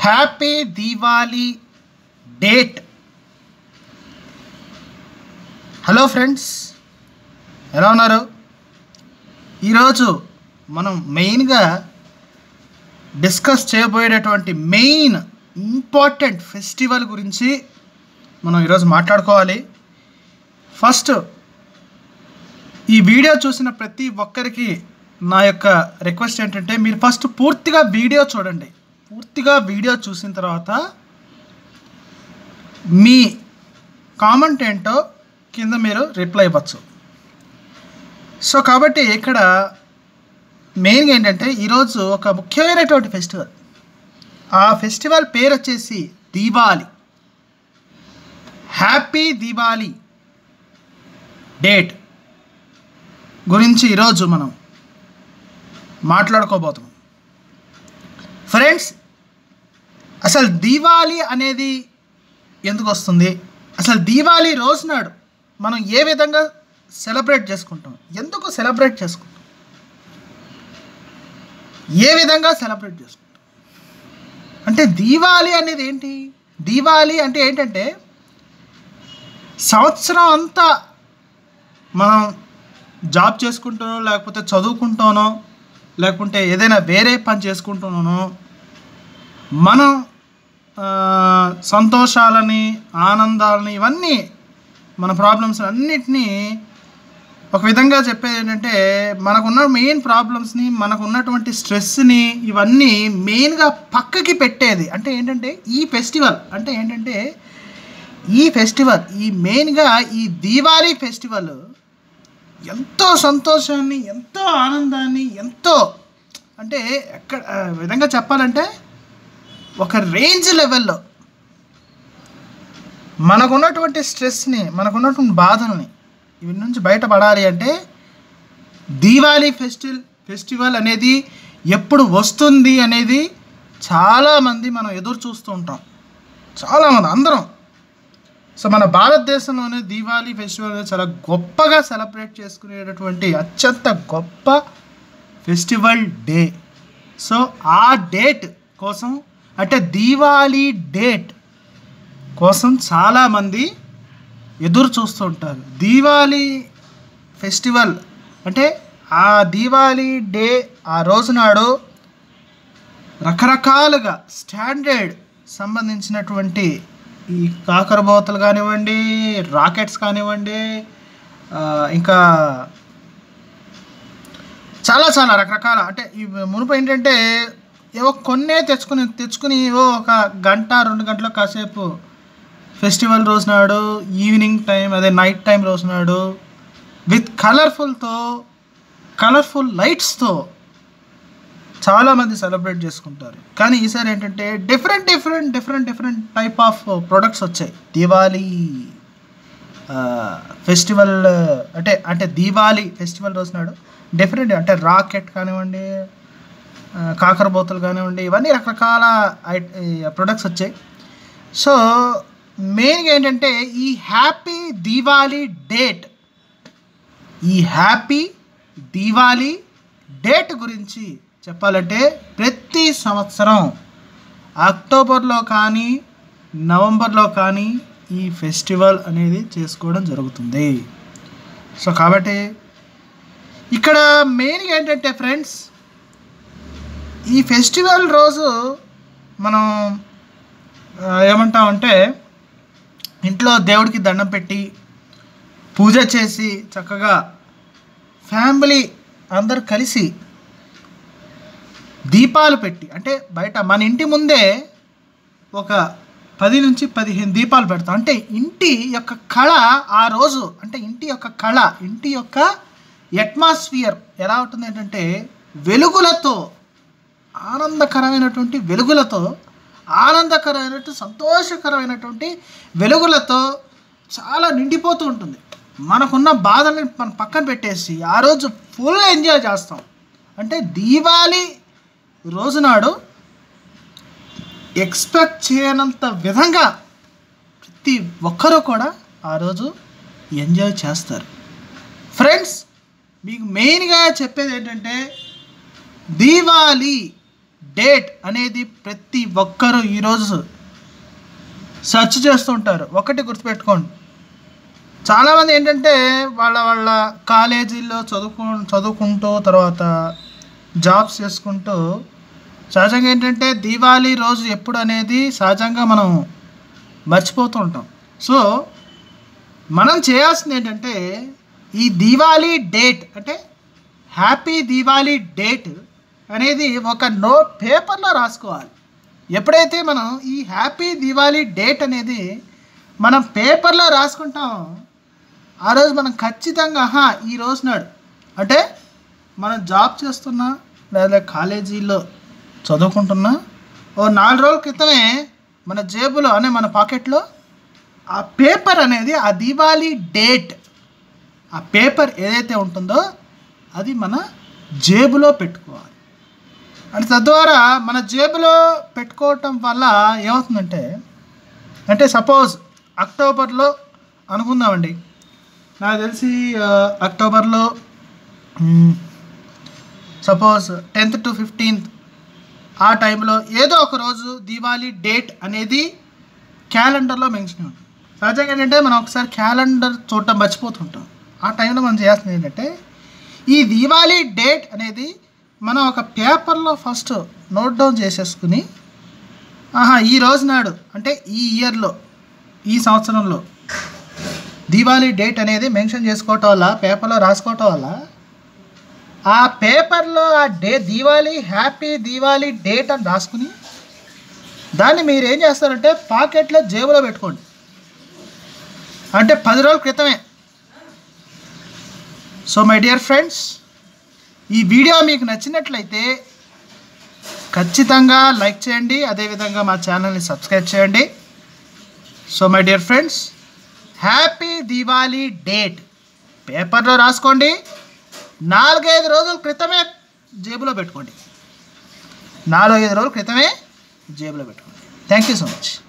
happy Diwali date hello friends ఎలా ఉన్నారు ఈరోజు మనం మెయిన్గా డిస్కస్ చేయబోయేటటువంటి మెయిన్ ఇంపార్టెంట్ ఫెస్టివల్ గురించి మనం ఈరోజు మాట్లాడుకోవాలి ఫస్ట్ ఈ వీడియో చూసిన ప్రతి ఒక్కరికి నా యొక్క రిక్వెస్ట్ ఏంటంటే మీరు ఫస్ట్ పూర్తిగా వీడియో చూడండి పూర్తిగా వీడియో చూసిన తర్వాత మీ కామెంట్ ఏంటో కింద మీరు రిప్లై ఇవ్వచ్చు సో కాబట్టి ఇక్కడ మెయిన్గా ఏంటంటే ఈరోజు ఒక ముఖ్యమైనటువంటి ఫెస్టివల్ ఆ ఫెస్టివల్ పేరు వచ్చేసి దీవాలి హ్యాపీ దీవాలి డేట్ గురించి ఈరోజు మనం మాట్లాడుకోబోతున్నాం ఫ్రెండ్స్ అసలు దీవాలి అనేది ఎందుకు వస్తుంది అసలు దీవాలి రోజు నాడు మనం ఏ విధంగా సెలబ్రేట్ చేసుకుంటాం ఎందుకు సెలబ్రేట్ చేసుకుంటాం ఏ విధంగా సెలబ్రేట్ చేసుకుంటాం అంటే దీవాలి అనేది ఏంటి దీవాలి అంటే ఏంటంటే సంవత్సరం అంతా మనం జాబ్ చేసుకుంటానో లేకపోతే చదువుకుంటానో లేకుంటే ఏదైనా వేరే పని చేసుకుంటున్నానో మనం ఆ, సంతోషాలని ఆనందాలని ఇవన్నీ మన ప్రాబ్లమ్స్ అన్నిటినీ ఒక విధంగా చెప్పేది ఏంటంటే మనకున్న మెయిన్ ప్రాబ్లమ్స్ని మనకు ఉన్నటువంటి స్ట్రెస్ని ఇవన్నీ మెయిన్గా పక్కకి పెట్టేది అంటే ఏంటంటే ఈ ఫెస్టివల్ అంటే ఏంటంటే ఈ ఫెస్టివల్ ఈ మెయిన్గా ఈ దీవాళీ ఫెస్టివల్ ఎంతో సంతోషాన్ని ఎంతో ఆనందాన్ని ఎంతో అంటే ఎక్కడ ఆ విధంగా చెప్పాలంటే ఒక రేంజ్ లెవెల్లో మనకున్నటువంటి స్ట్రెస్ని మనకున్నటువంటి బాధల్ని వీటి నుంచి బయటపడాలి అంటే దీవాళీ ఫెస్టివల్ ఫెస్టివల్ అనేది ఎప్పుడు వస్తుంది అనేది చాలామంది మనం ఎదురు చూస్తూ ఉంటాం చాలామంది అందరం సో మన భారతదేశంలోనే దీవాళీ ఫెస్టివల్ అనేది చాలా గొప్పగా సెలబ్రేట్ చేసుకునేటటువంటి అత్యంత గొప్ప ఫెస్టివల్ డే సో ఆ డేట్ కోసం అంటే దీవాళీ డేట్ కోసం చాలామంది ఎదురు చూస్తూ ఉంటారు దీవాళీ ఫెస్టివల్ అంటే ఆ దీవాళీ డే ఆ రోజు నాడు రకరకాలుగా స్టాండర్డ్ సంబంధించినటువంటి ఈ కాకరబోతలు కానివ్వండి రాకెట్స్ కానివ్వండి ఆ, ఇంకా చాలా చాలా రకరకాల అంటే ఈ మునుపు ఏంటంటే ఏవో కొన్నే తెచ్చుకుని తెచ్చుకుని ఏవో ఒక గంట రెండు గంటల కాసేపు ఫెస్టివల్ రోజు నాడు ఈవినింగ్ టైం అదే నైట్ టైం రోజు నాడు విత్ కలర్ఫుల్తో కలర్ఫుల్ లైట్స్తో చాలామంది సెలబ్రేట్ చేసుకుంటారు కానీ ఈసారి ఏంటంటే different different different different type of products వచ్చాయి దీవాళీ ఫెస్టివల్ అంటే అంటే దీవాళీ ఫెస్టివల్ రోజు నాడు డిఫరెంట్ అంటే రాకెట్ కానివ్వండి ఆ, కాకరబోతలు కానివ్వండి ఇవన్నీ రకరకాల ప్రొడక్ట్స్ వచ్చాయి సో మెయిన్గా ఏంటంటే ఈ హ్యాపీ దీవాళీ డేట్ ఈ హ్యాపీ దీవాళీ డేట్ గురించి చెప్పాలంటే ప్రతి సంవత్సరం అక్టోబర్లో కానీ నవంబర్లో కానీ ఈ ఫెస్టివల్ అనేది చేసుకోవడం జరుగుతుంది సో కాబట్టి ఇక్కడ మెయిన్గా ఏంటంటే ఫ్రెండ్స్ ఈ ఫెస్టివల్ రోజు మనం ఆ, ఏమంటామంటే ఇంట్లో దేవుడికి దండం పెట్టి పూజ చేసి చక్కగా ఫ్యామిలీ అందరు కలిసి దీపాలు పెట్టి అంటే బయట మన ఇంటి ముందే ఒక పది నుంచి పదిహేను దీపాలు పెడతాం అంటే ఇంటి యొక్క కళ ఆ రోజు అంటే ఇంటి యొక్క కళ ఇంటి యొక్క అట్మాస్ఫియర్ ఎలా ఉంటుంది ఏంటంటే వెలుగులతో ఆనందకరమైనటువంటి వెలుగులతో ఆనందకరమైనటువంటి సంతోషకరమైనటువంటి వెలుగులతో చాలా నిండిపోతూ ఉంటుంది మనకున్న బాధల్ని మనం పక్కన పెట్టేసి ఆ రోజు ఫుల్ ఎంజాయ్ చేస్తాం అంటే దీవాళీ రోజునాడు ఎక్స్పెక్ట్ చేయనంత విధంగా ప్రతి ఒక్కరూ కూడా ఆ రోజు ఎంజాయ్ చేస్తారు ఫ్రెండ్స్ మీకు మెయిన్గా చెప్పేది ఏంటంటే దీవాలి డేట్ అనేది ప్రతి ఒక్కరూ ఈరోజు సెర్చ్ చేస్తుంటారు ఒకటి గుర్తుపెట్టుకోండి చాలామంది ఏంటంటే వాళ్ళ వాళ్ళ కాలేజీల్లో చదువుకు చదువుకుంటూ తర్వాత జాబ్స్ చేసుకుంటూ సహజంగా ఏంటంటే దీవాళీ రోజు ఎప్పుడు అనేది సహజంగా మనం మర్చిపోతూ ఉంటాం సో మనం చేయాల్సింది ఏంటంటే ఈ దీవాళీ డేట్ అంటే హ్యాపీ దీవాళీ డేట్ అనేది ఒక నోట్ పేపర్లో రాసుకోవాలి ఎప్పుడైతే మనం ఈ హ్యాపీ దీవాళీ డేట్ అనేది మనం పేపర్లో రాసుకుంటాం ఆ రోజు మనం ఖచ్చితంగా ఆహా ఈ రోజు నాడు అంటే మనం జాబ్ చేస్తున్నా లేదా కాలేజీలో చదువుకుంటున్నా ఓ నాలుగు రోజుల క్రితమే మన జేబులో అనే మన పాకెట్లో ఆ పేపర్ అనేది ఆ దీవాళీ డేట్ ఆ పేపర్ ఏదైతే ఉంటుందో అది మన జేబులో పెట్టుకోవాలి అంటే తద్వారా మన జేబులో పెట్టుకోవటం వల్ల ఏమవుతుందంటే అంటే సపోజ్ అక్టోబర్లో అనుకుందామండి నాకు తెలిసి ఆ, అక్టోబర్లో సపోజ్ టెన్త్ టు ఫిఫ్టీన్త్ ఆ టైంలో ఏదో ఒక రోజు దీవాళీ డేట్ అనేది క్యాలెండర్లో మెన్షన్ ఉంటుంది సహజంగా ఏంటంటే మనం ఒకసారి క్యాలెండర్ చూడటం మర్చిపోతుంటాం ఆ టైంలో మనం చేయాల్సింది ఏంటంటే ఈ దీవాళీ డేట్ అనేది మనం ఒక పేపర్లో ఫస్ట్ నోట్ డౌన్ చేసేసుకుని ఆహా ఈ రోజు నాడు అంటే ఈ ఇయర్లో ఈ సంవత్సరంలో దీవాళీ డేట్ అనేది మెన్షన్ చేసుకోవటం వల్ల పేపర్లో రాసుకోవటం వల్ల ఆ పేపర్లో ఆ day Diwali happy Diwali date అని రాసుకుని దాన్ని మీరు ఏం చేస్తారంటే పాకెట్లో జేబులో పెట్టుకోండి అంటే పది రోజుల క్రితమే సో మై డియర్ ఫ్రెండ్స్ ఈ వీడియో మీకు నచ్చినట్లయితే ఖచ్చితంగా లైక్ చేయండి అదేవిధంగా మా ఛానల్ని సబ్స్క్రైబ్ చేయండి so my dear friends happy Diwali date పేపర్లో రాసుకోండి నాలుగైదు రోజుల క్రితమే జేబులో పెట్టుకోండి నాలుగైదు రోజుల క్రితమే జేబులో పెట్టుకోండి థ్యాంక్ యూ సో మచ్